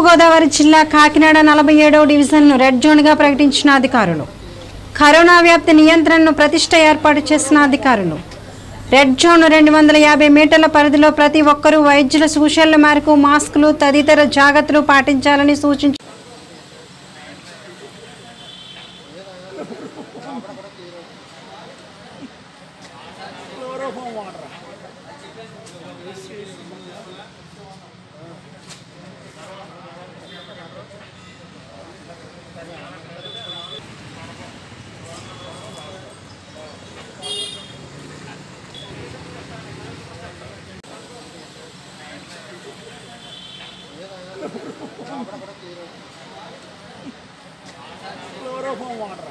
తూర్పుగోదావరి జిల్లా కాకినాడ నలభై ఏడవ డివిజన్ను రెడ్ జోన్గా ప్రకటించిన అధికారులు కరోనా వ్యాప్తి నియంత్రణను ప్రతిష్ట ఏర్పాటు చేసిన అధికారులు రెడ్ జోన్ రెండు వందల యాభై మీటర్ల పరిధిలో ప్రతి ఒక్కరూ వైద్యుల సూచనల మేరకు మాస్కులు తదితర జాగ్రత్తలు పాటించాలని సూచించారు క్లోరోఫామ్ వాటర్